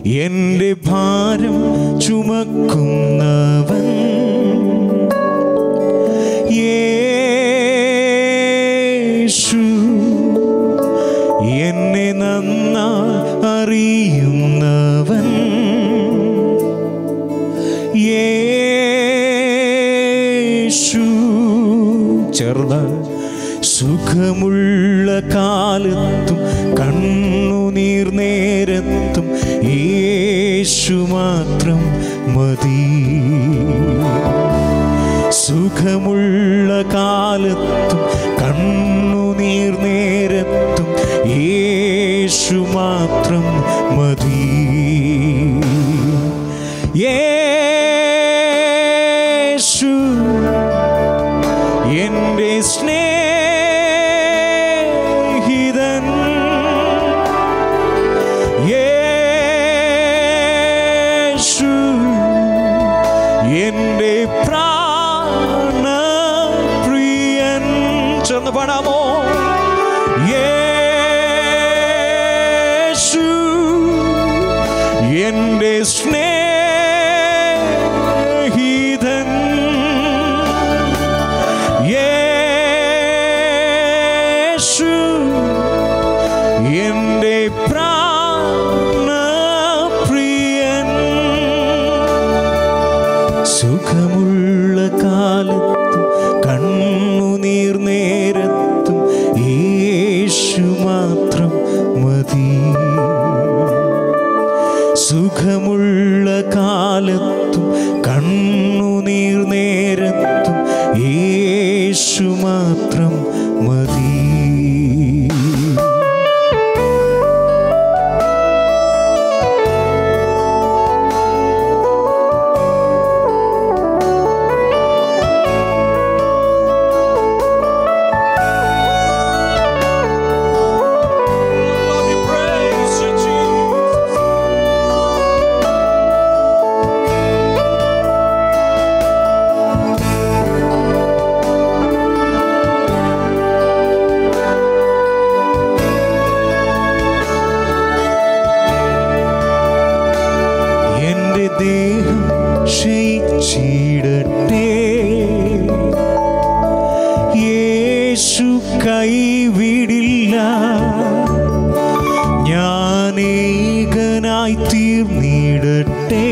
എൻ്റെ ഭാരം ചുമക്കുന്നവൻ യേശു എന്നെ നന്നായി അറിയുന്നവൻ യേശു ചെറുത സുഖമുള്ള കാലത്തും കണ്ണുനീർ നേരത്തും യേശു മാത്രം മതി സുഖമുള്ള കാലത്തും കണ്ണുനീർ നേരത്തും യേശു മാത്രം മതി യേശു എൻ്റെ സ്നേഹിതൻ യേശു എൻ്റെ പ്രാണപ്രിയൻ ചെന്ന് പാടാമോ യേശു എൻ്റെ സ്നേഹിതൻ യേശു എൻ്റെ പ്രാണപ്രിയൻ സുഖമുള്ള കാലത്തും കണ്ണുനീർ നേരത്തും യേശു മാത്രം മതി സുഖമുള്ള കാലത്തും കണ്ണുനീർ നേരത്തും യേശു മാത്രം മതി എന്റെ ദേഹം ക്ഷയിച്ചിടട്ടെ യേശു കൈവിടില്ല ഞാൻ ഏകനായി തീർന്നിടട്ടെ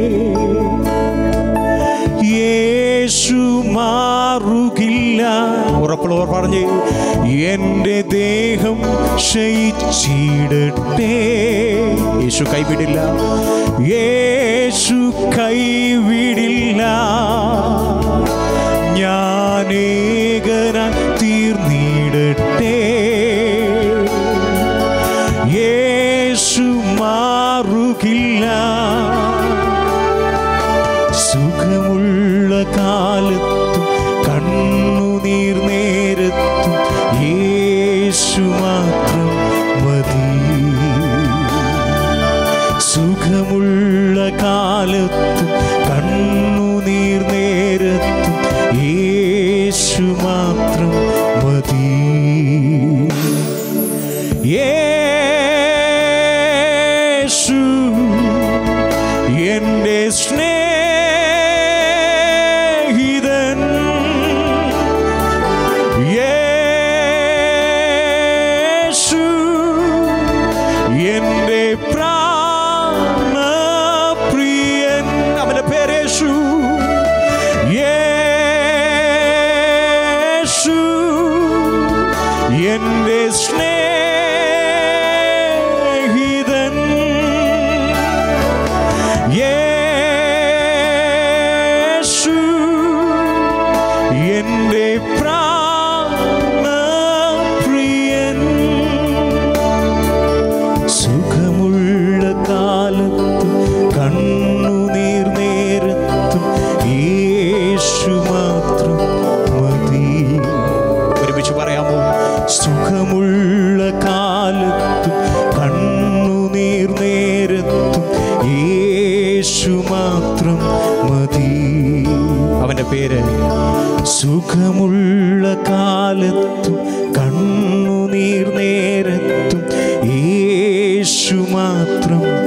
യേശു മാറുകില്ല ഉറപ്പുള്ളവർ പറഞ്ഞ് എൻ്റെ ദേഹം ക്ഷയിച്ചിടട്ടെ യേശു കൈവിടില്ല യേശു കൈവിടില്ല ഞാൻ ഏകനായി തീർന്നിടട്ടെ യേശു മാറുകില്ല സുഖമുള്ള കാലത്തും കണ്ണുനീർ നേരത്തും യേശു മാത്രം മതി സുഖമുള്ള കാലത്തും കണ്ണുനീർ നേരത്തും യേശു മാത്രം മതി യേശു എൻ്റെ സ്നേഹിതൻ യേശു എൻ്റെ പ്രാണപ്രിയൻ അവൻ്റെ പേരേശു യേശു എൻ്റെ സ്നേഹിതൻ യേശു എൻ്റെ പ്രാണപ്രിയൻ സുഖമുള്ള കാലത്തും കണ്ണുനീർ നേരത്തും യേശു മാത്രം മതി ഒരുമിച്ച് പറയാമോ സുഖമുള്ള കാലത്തും കണ്ണുനീർ നേരത്തും യേശു മാത്രം മതി അവന്റെ പേര് സുഖമുള്ള കാലത്തും കണ്ണുനീർ നേരത്തും യേശു മാത്രം